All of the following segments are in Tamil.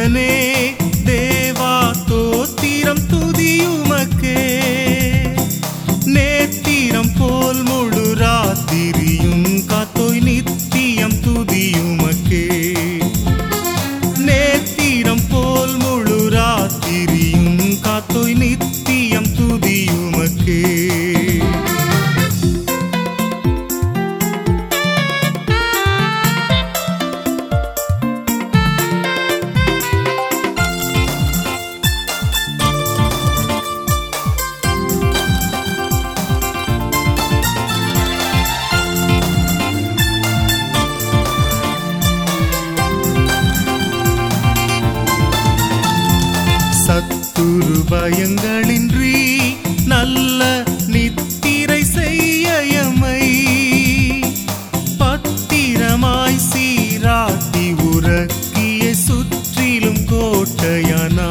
பாத்திரனே தேவா தோத்திரம் துதியுமக்கே நேத்திரம் போல் முழு ராத்திரியும் காத்தோய் நித்தியம் துதியுமக்கே நேத்திரம் போல் முழு ராத்திரியும் காத்தோய் நித்தியம் துதியுமக்கே சத்துரு பயங்களின்றி நல்ல நித்திரை செய்யமை பத்திரமாய் சீராட்டி உறக்கிய சுற்றிலும் கோட்டையனா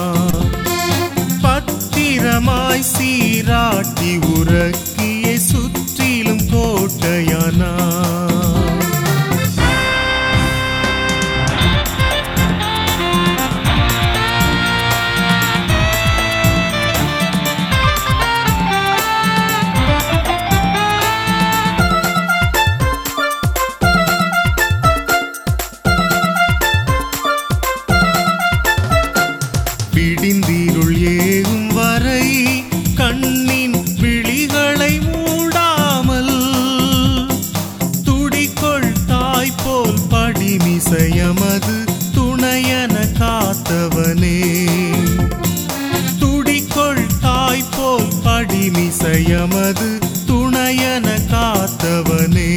பத்திரமாய் சீராட்டி உறக்கிய சுற்றிலும் கோட்டையனா விடிந்திருள் ஏகும் வரை கண்ணின் விழிகளை மூடாமல் துடிக்கொள் தாய் போல் படிமிசையமது துணையன காத்தவனே துடிக்கொள் தாய் போல் படிமிசையமது துணையன காத்தவனே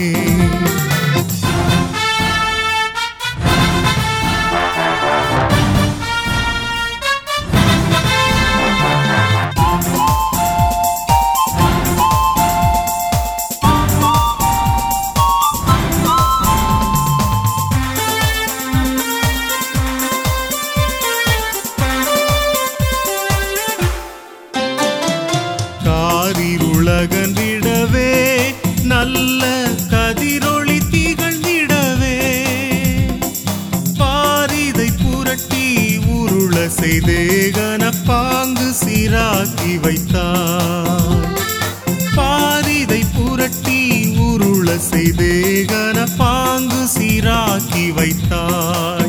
காரிருளகன்றிடவே நல்ல கதிரொளி திகழ்ந்திடவே பாரிதை புரட்டி உருள செய்தே கனப்பாங்கு சீராக்கி வைத்தார் பாரிதை புரட்டி உருள செய்தே கனப்பாங்கு சீராக்கி வைத்தாய்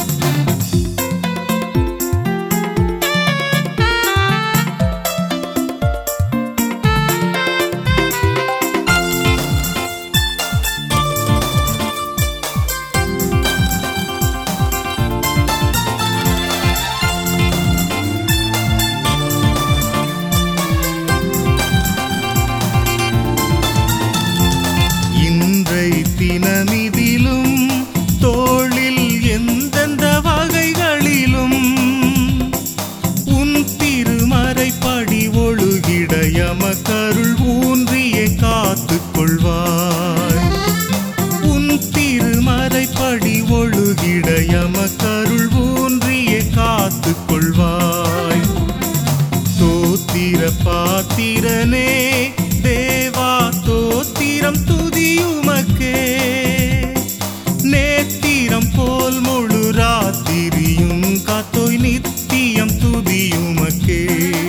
இன்றை தினமிதிலும் தோளில் எந்தெந்த வகைகளிலும் உன் திருமறைப்படி ஒழுகிட எமக்கருள் ஊன்றியே காத்துக் கொள்வாய் உன் திருமறைப்படி ஒழுகிட எமக்கருள் ஊன்றியே காத்துக் கொள்வாய் தோத்திர பாத்திரனே தேவா தோத்திரம் துதியுமக்கே நேத்திரம் போல் முழு ராத்திரியும் காத்தோய் நித்தியம் துதியுமக்கே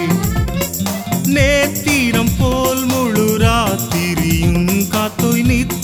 நேத்திரம் போல் முழு ராத்திரியும் காத்தோய் நித்தியம்